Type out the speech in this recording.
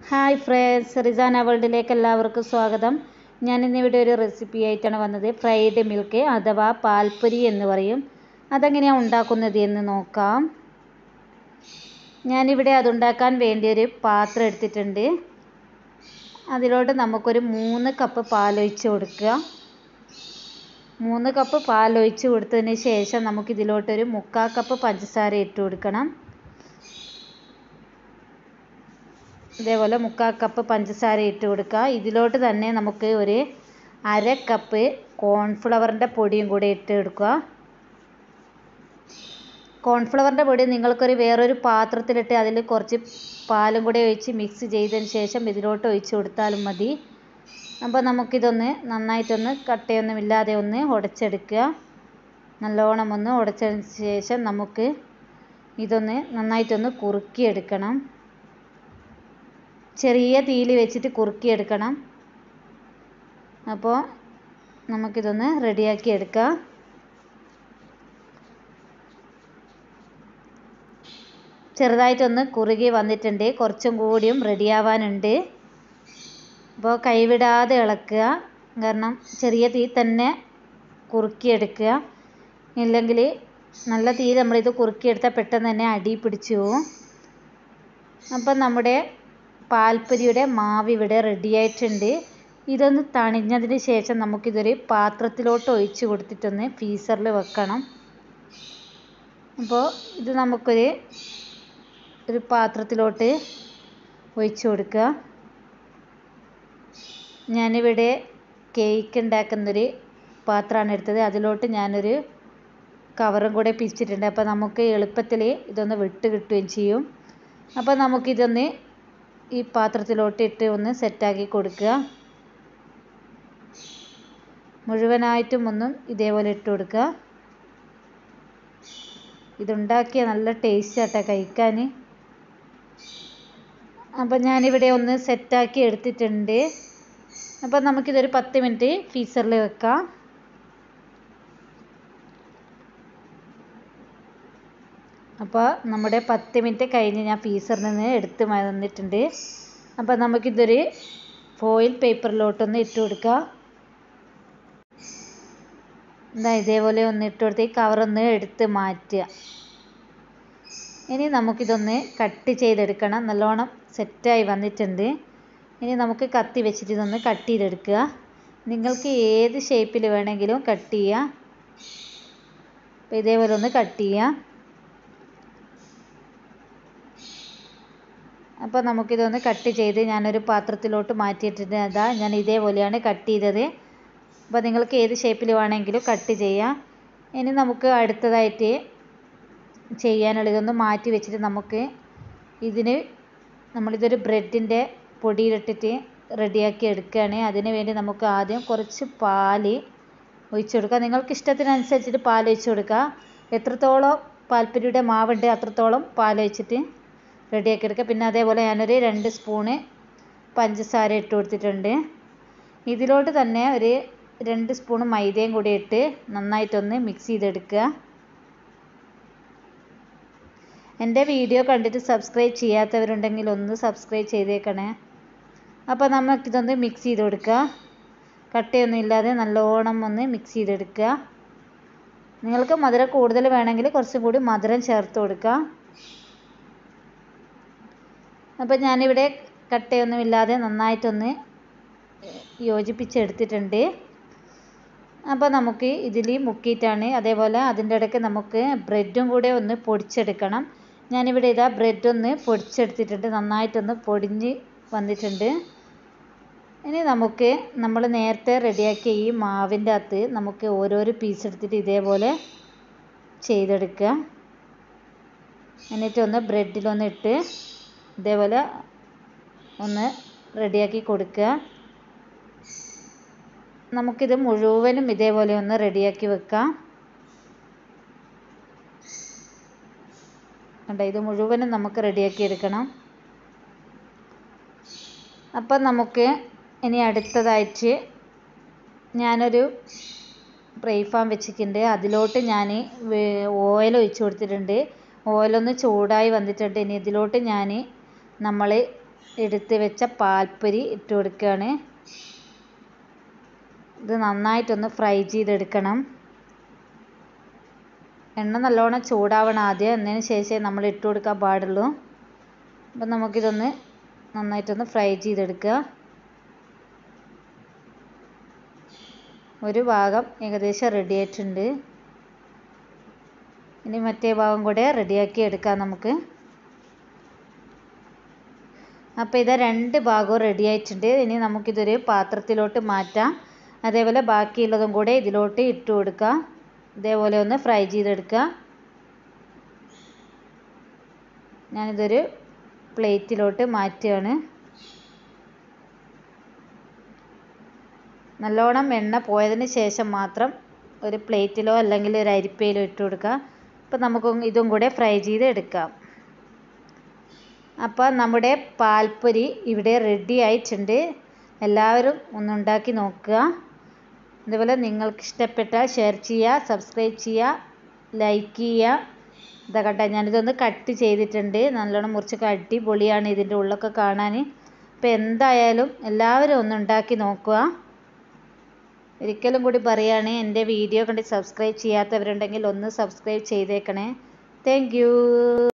hi friends Rizana വേൾഡിലേക്ക് എല്ലാവർക്കും സ്വാഗതം ഞാൻ ഇന്നിവിടെ ഒരു റെസിപ്പി ആയിട്ടാണ് വന്നത് ഫ്രൈഡ് മിൽക്ക് അഥവാ പാൽപ്പൊരി എന്ന് പറയും അതെങ്ങനെയാണ് ഉണ്ടാക്കുന്നത് എന്ന് നോക്കാം ഞാനിവിടെ അതുണ്ടാക്കാൻ വേണ്ടി ഒരു പാത്രം എടുത്തിട്ടുണ്ട് അതിലോട്ട് നമുക്കൊരു മൂന്ന് കപ്പ് പാലൊഴിച്ച് കൊടുക്കുക മൂന്ന് കപ്പ് പാലൊഴിച്ച് കൊടുത്തതിന് ശേഷം നമുക്കിതിലോട്ടൊരു മുക്കാൽ കപ്പ് പഞ്ചസാര ഇട്ട് കൊടുക്കണം ഇതേപോലെ മുക്കാൽ കപ്പ് പഞ്ചസാര ഇട്ട് കൊടുക്കുക ഇതിലോട്ട് തന്നെ നമുക്ക് ഒരു അര കപ്പ് കോൺഫ്ലവറിൻ്റെ പൊടിയും കൂടി ഇട്ട് കൊടുക്കുക കോൺഫ്ലവറിൻ്റെ പൊടി നിങ്ങൾക്കൊരു വേറൊരു പാത്രത്തിലിട്ട് അതിൽ കുറച്ച് പാലും കൂടി ഒഴിച്ച് മിക്സ് ചെയ്തതിന് ശേഷം ഇതിലോട്ട് ഒഴിച്ച് കൊടുത്താലും മതി അപ്പോൾ നമുക്കിതൊന്ന് നന്നായിട്ടൊന്ന് കട്ടയൊന്നും ഇല്ലാതെ ഒന്ന് ഉടച്ചെടുക്കുക നല്ലോണം ഒന്ന് ഉടച്ചതിന് ശേഷം നമുക്ക് ഇതൊന്ന് നന്നായിട്ടൊന്ന് കുറുക്കിയെടുക്കണം ചെറിയ തീയിൽ വെച്ചിട്ട് കുറുക്കിയെടുക്കണം അപ്പോൾ നമുക്കിതൊന്ന് റെഡിയാക്കി എടുക്കാം ചെറുതായിട്ടൊന്ന് കുറുകി വന്നിട്ടുണ്ട് കുറച്ചും കൂടിയും റെഡിയാവാനുണ്ട് അപ്പോൾ കൈവിടാതെ ഇളക്കുക കാരണം ചെറിയ തീ തന്നെ കുറുക്കിയെടുക്കുക ഇല്ലെങ്കിൽ നല്ല തീ നമ്മളിത് കുറുക്കിയെടുത്താൽ പെട്ടെന്ന് തന്നെ അടി പിടിച്ചു പോവും അപ്പം നമ്മുടെ പാൽപ്പൊരിയുടെ മാവ് ഇവിടെ റെഡി ആയിട്ടുണ്ട് ഇതൊന്ന് തണിഞ്ഞതിന് ശേഷം നമുക്കിതൊരു പാത്രത്തിലോട്ട് ഒഴിച്ച് കൊടുത്തിട്ടൊന്ന് ഫീസറിൽ വെക്കണം അപ്പോൾ ഇത് നമുക്കൊരു ഒരു പാത്രത്തിലോട്ട് ഒഴിച്ച് കൊടുക്കുക ഞാനിവിടെ കേക്ക് ഉണ്ടാക്കുന്നൊരു പാത്രമാണ് എടുത്തത് അതിലോട്ട് ഞാനൊരു കവറും കൂടെ പിരിച്ചിട്ടുണ്ട് അപ്പോൾ നമുക്ക് എളുപ്പത്തിൽ ഇതൊന്ന് വിട്ട് കിട്ടുകയും ചെയ്യും അപ്പോൾ നമുക്കിതൊന്ന് ഈ പാത്രത്തിലോട്ട് ഇട്ട് ഒന്ന് സെറ്റാക്കി കൊടുക്കുക മുഴുവനായിട്ടും ഒന്നും ഇതേപോലെ ഇട്ട് കൊടുക്കുക ഇതുണ്ടാക്കിയ നല്ല ടേസ്റ്റ് ആട്ടെ കഴിക്കാൻ അപ്പം ഞാനിവിടെ ഒന്ന് സെറ്റാക്കി എടുത്തിട്ടുണ്ട് അപ്പം നമുക്കിതൊരു പത്ത് മിനിറ്റ് ഫീസറിൽ വെക്കാം അപ്പോൾ നമ്മുടെ പത്ത് മിനിറ്റ് കഴിഞ്ഞ് ഞാൻ ഫീസറിൽ നിന്ന് എടുത്ത് വന്നിട്ടുണ്ട് അപ്പോൾ നമുക്കിതൊരു ഫോയിൽ പേപ്പറിലോട്ടൊന്ന് ഇട്ട് കൊടുക്കുക എന്താ ഇതേപോലെ ഒന്ന് ഇട്ട് കൊടുത്ത് ഈ കവറൊന്ന് എടുത്ത് മാറ്റുക ഇനി നമുക്കിതൊന്ന് കട്ട് ചെയ്തെടുക്കണം നല്ലോണം സെറ്റായി വന്നിട്ടുണ്ട് ഇനി നമുക്ക് കത്തി വെച്ചിട്ട് ഇതൊന്ന് കട്ട് ചെയ്തെടുക്കുക നിങ്ങൾക്ക് ഏത് ഷേപ്പിൽ വേണമെങ്കിലും കട്ട് ചെയ്യാം അപ്പോൾ ഇതേപോലെ ഒന്ന് കട്ട് ചെയ്യാം അപ്പോൾ നമുക്കിതൊന്ന് കട്ട് ചെയ്ത് ഞാനൊരു പാത്രത്തിലോട്ട് മാറ്റിയിട്ടുണ്ട് അതാ ഞാൻ ഇതേപോലെയാണ് കട്ട് ചെയ്തത് അപ്പോൾ നിങ്ങൾക്ക് ഏത് ഷേപ്പിൽ വേണമെങ്കിലും കട്ട് ചെയ്യാം ഇനി നമുക്ക് അടുത്തതായിട്ട് ചെയ്യാനുള്ള ഇതൊന്ന് മാറ്റി വെച്ചിട്ട് നമുക്ക് ഇതിന് നമ്മളിതൊരു ബ്രെഡിൻ്റെ പൊടിയിലിട്ടിട്ട് റെഡിയാക്കി എടുക്കുകയാണ് അതിന് വേണ്ടി നമുക്ക് ആദ്യം കുറച്ച് പാൽ ഒഴിച്ച് കൊടുക്കുക നിങ്ങൾക്ക് ഇഷ്ടത്തിനനുസരിച്ചിട്ട് പാൽ ഒഴിച്ച് കൊടുക്കുക എത്രത്തോളം പാൽപ്പൊരിയുടെ മാവുണ്ട് അത്രത്തോളം പാൽ ഒഴിച്ചിട്ട് റെഡിയാക്കി എടുക്കുക പിന്നെ അതേപോലെ ഞാനൊരു രണ്ട് സ്പൂണ് പഞ്ചസാര ഇട്ട് കൊടുത്തിട്ടുണ്ട് ഇതിലോട്ട് തന്നെ ഒരു രണ്ട് സ്പൂൺ മൈദയും കൂടി ഇട്ട് നന്നായിട്ടൊന്ന് മിക്സ് ചെയ്തെടുക്കുക എൻ്റെ വീഡിയോ കണ്ടിട്ട് സബ്സ്ക്രൈബ് ചെയ്യാത്തവരുണ്ടെങ്കിൽ ഒന്ന് സബ്സ്ക്രൈബ് ചെയ്തേക്കണേ അപ്പോൾ നമുക്കിതൊന്ന് മിക്സ് ചെയ്ത് കൊടുക്കുക കട്ടയൊന്നും ഇല്ലാതെ നല്ലോണം ഒന്ന് മിക്സ് ചെയ്തെടുക്കുക നിങ്ങൾക്ക് മധുരം കൂടുതൽ വേണമെങ്കിൽ കുറച്ചും കൂടി മധുരം ചേർത്ത് കൊടുക്കുക അപ്പോൾ ഞാനിവിടെ കട്ടയൊന്നും ഇല്ലാതെ നന്നായിട്ടൊന്ന് യോജിപ്പിച്ചെടുത്തിട്ടുണ്ട് അപ്പോൾ നമുക്ക് ഇതിൽ മുക്കിയിട്ടാണ് അതേപോലെ അതിൻ്റെ ഇടയ്ക്ക് നമുക്ക് ബ്രെഡും കൂടെ ഒന്ന് പൊടിച്ചെടുക്കണം ഞാനിവിടെ ഇതാ ബ്രെഡ് ഒന്ന് പൊടിച്ചെടുത്തിട്ടുണ്ട് നന്നായിട്ടൊന്ന് പൊടിഞ്ഞ് വന്നിട്ടുണ്ട് ഇനി നമുക്ക് നമ്മൾ നേരത്തെ റെഡിയാക്കിയ ഈ മാവിൻ്റെ അകത്ത് നമുക്ക് ഓരോരോ പീസ് എടുത്തിട്ട് ഇതേപോലെ ചെയ്തെടുക്കുക എന്നിട്ടൊന്ന് ബ്രെഡിലൊന്ന് ഇട്ട് ഇതേപോലെ ഒന്ന് റെഡിയാക്കി കൊടുക്കുക നമുക്കിത് മുഴുവനും ഇതേപോലെ ഒന്ന് റെഡിയാക്കി വെക്കാം കണ്ടോ ഇത് മുഴുവനും നമുക്ക് റെഡിയാക്കി എടുക്കണം അപ്പം നമുക്ക് ഇനി അടുത്തതായിട്ട് ഞാനൊരു ഫ്രൈ ഫാൻ വെച്ചിട്ടുണ്ട് അതിലോട്ട് ഞാൻ ഓയിൽ ഒഴിച്ച് കൊടുത്തിട്ടുണ്ട് ഓയിലൊന്ന് ചൂടായി വന്നിട്ടുണ്ട് ഇനി ഇതിലോട്ട് ഞാൻ നമ്മൾ എടുത്ത് വെച്ച പാൽപ്പൊരി ഇട്ട് കൊടുക്കുകയാണ് ഇത് നന്നായിട്ടൊന്ന് ഫ്രൈ ചെയ്തെടുക്കണം എണ്ണ നല്ലോണം ചൂടാവണം ആദ്യം എന്നതിന് ശേഷമേ നമ്മൾ ഇട്ട് കൊടുക്കാൻ പാടുള്ളൂ അപ്പം നമുക്കിതൊന്ന് നന്നായിട്ടൊന്ന് ഫ്രൈ ചെയ്തെടുക്കുക ഒരു ഭാഗം ഏകദേശം റെഡി ആയിട്ടുണ്ട് ഇനി മറ്റേ ഭാഗം കൂടെ റെഡിയാക്കി എടുക്കാം നമുക്ക് അപ്പോൾ ഇത് രണ്ട് ഭാഗവും റെഡി ആയിട്ടുണ്ട് ഇനി നമുക്കിതൊരു പാത്രത്തിലോട്ട് മാറ്റാം അതേപോലെ ബാക്കിയുള്ളതും കൂടെ ഇതിലോട്ട് ഇട്ട് കൊടുക്കാം ഇതേപോലെ ഒന്ന് ഫ്രൈ ചെയ്തെടുക്കുക ഞാനിതൊരു പ്ലേറ്റിലോട്ട് മാറ്റുകയാണ് നല്ലോണം എണ്ണ പോയതിന് ശേഷം മാത്രം ഒരു പ്ലേറ്റിലോ അല്ലെങ്കിൽ ഒരു അരിപ്പയിലോ ഇട്ട് കൊടുക്കുക അപ്പോൾ നമുക്ക് ഇതും കൂടെ ഫ്രൈ ചെയ്ത് എടുക്കാം അപ്പോൾ നമ്മുടെ പാൽപ്പൊരി ഇവിടെ റെഡി ആയിട്ടുണ്ട് എല്ലാവരും ഒന്നുണ്ടാക്കി നോക്കുക അതുപോലെ നിങ്ങൾക്ക് ഇഷ്ടപ്പെട്ടാൽ ഷെയർ ചെയ്യുക സബ്സ്ക്രൈബ് ചെയ്യുക ലൈക്ക് ചെയ്യുക ഇതാ കണ്ട ഞാനിതൊന്ന് കട്ട് ചെയ്തിട്ടുണ്ട് നല്ലോണം മുറിച്ചൊക്കെ അടിപൊളിയാണ് ഇതിൻ്റെ ഉള്ളൊക്കെ കാണാൻ അപ്പോൾ എന്തായാലും എല്ലാവരും ഒന്ന് ഉണ്ടാക്കി നോക്കുക ഒരിക്കലും കൂടി പറയുകയാണ് എൻ്റെ വീഡിയോ കണ്ട് സബ്സ്ക്രൈബ് ചെയ്യാത്തവരുണ്ടെങ്കിൽ ഒന്ന് സബ്സ്ക്രൈബ് ചെയ്തേക്കണേ താങ്ക്